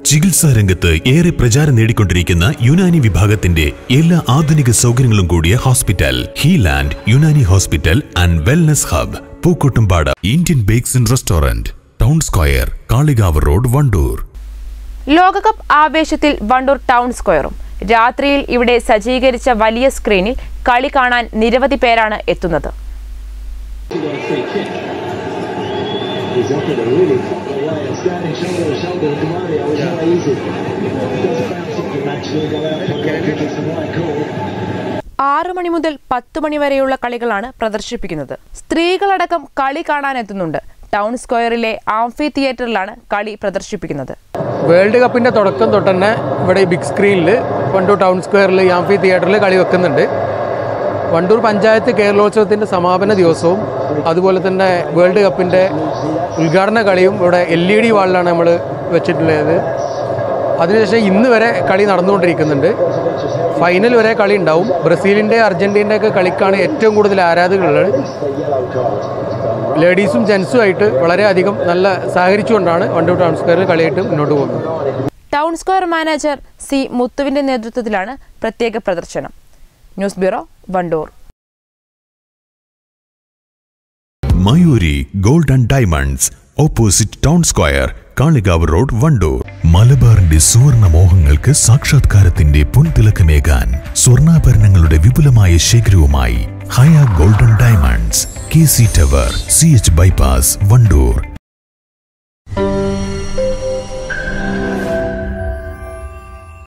ചികിത്സാ രംഗത്ത് ഏറെ പ്രചാരം നേടിക്കൊണ്ടിരിക്കുന്ന യുനാനി വിഭാഗത്തിന്റെ എല്ലാ ആധുനിക സൗകര്യങ്ങളും കൂടിയ hospital Healand Unani hospital and wellness hub Pookkottumpada Indian bakes and restaurant town square Kalikavu road Wandoor ലോകകപ്പ് ആവേശത്തിൽ വണ്ടൂർ ടൗൺ സ്ക്വയറും രാത്രിയിൽ ഇവിടെ സജ്ജീകരിച്ച വലിയ സ്ക്രീനിൽ കളി കാണാൻ നിരവധി പേരാണ് എത്തുന്നത് He's up in a really proper way and standing shoulder to shoulder with Mario is not easy. Does bounce off the match, will go out for goal, which is the right call. ആറു മണി മുതൽ പത്ത് മണി വരെയുള്ള കളികളാണ് പ്രദർശിപ്പിക്കുന്നത് സ്ത്രീകളടക്കം കളി കാണാനെത്തുന്നുണ്ട് town സ്ക്വയറിലെ amphi തിയേറ്ററിലാണ് കളി പ്രദർശിപ്പിക്കുന്നത് world കപ്പിൻ്റെ തുടക്കം തൊട്ട് തന്നെ ഇവിടെ ഈ ബിഗ് സ്ക്രീനിൽ വണ്ടൂർ ടൗൺ സ്ക്വയറിൽ ഈ ആംഫി തിയേറ്ററിൽ കളി വെക്കുന്നുണ്ട് വണ്ടൂർ പഞ്ചായത്ത് കേരളോത്സവത്തിൻ്റെ സമാപന ദിവസവും അതുപോലെ തന്നെ വേൾഡ് കപ്പിൻ്റെ ഉദ്ഘാടന കളിയും ഇവിടെ എൽ ഇ ഡി വാളിലാണ് നമ്മൾ വെച്ചിട്ടുള്ളത് അതിനുശേഷം ഇന്ന് വരെ കളി നടന്നുകൊണ്ടിരിക്കുന്നുണ്ട് ഫൈനൽ വരെ കളി ഉണ്ടാവും ബ്രസീലിൻ്റെ അർജൻറ്റീനയുടെ ഒക്കെ കളിക്കാണ് ഏറ്റവും കൂടുതൽ ആരാധകരുള്ളത് ലേഡീസും ജെൻസും ആയിട്ട് വളരെയധികം നല്ല സഹകരിച്ചുകൊണ്ടാണ് വണ്ടൂർ ടൗൺ സ്ക്വയറിൽ കളിയായിട്ട് മുന്നോട്ട് പോകുന്നത് ടൗൺ സ്ക്വയർ മാനേജർ സി മുത്തുവിന്റെ നേതൃത്വത്തിലാണ് പ്രത്യേക പ്രദർശനം news bureau Wandoor Mayuri gold and diamonds opposite town square Kalikavu road Wandoor മലബാറിന്റെ സുവർണ മോഹങ്ങൾക്ക് സാക്ഷാത്കാരത്തിന്റെ പൊൻതിളക്കമേകാൻ സ്വർണ്ണാഭരണങ്ങളുടെ വിപുലമായ ശേഖരവുമായി Haya golden diamonds K C tower C H bypass Wandoor